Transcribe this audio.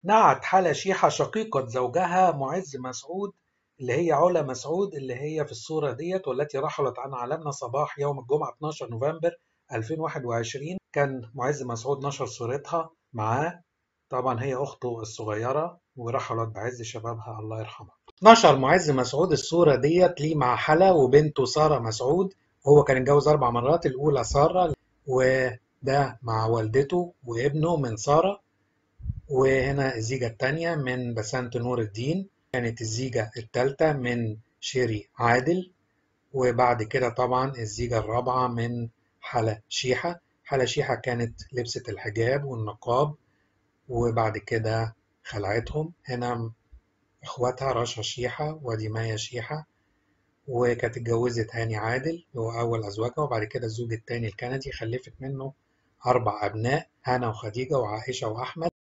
نعت حلا شيحة شقيقة زوجها معز مسعود اللي هي علا مسعود اللي هي في الصورة ديت والتي رحلت عن عالمنا صباح يوم الجمعة 12 نوفمبر 2021 كان معز مسعود نشر صورتها معاه طبعا هي أخته الصغيرة ورحلت بعز شبابها الله يرحمها نشر معز مسعود الصورة ديت ليه مع حلا وبنته سارة مسعود هو كان اتجوز أربع مرات الأولى سارة وده مع والدته وابنه من سارة وهنا الزيجة التانية من بسنت نور الدين كانت الزيجة التالتة من شيري عادل وبعد كده طبعا الزيجة الرابعة من حلا شيحة حلا شيحة كانت لبست الحجاب والنقاب وبعد كده خلعتهم هنا اخواتها رشا شيحة ودي مايا شيحة وكانت اتجوزت هاني عادل اللي هو أول أزواجها وبعد كده الزوج التاني الكندي خلفت منه أربع أبناء هنا وخديجة وعائشة وأحمد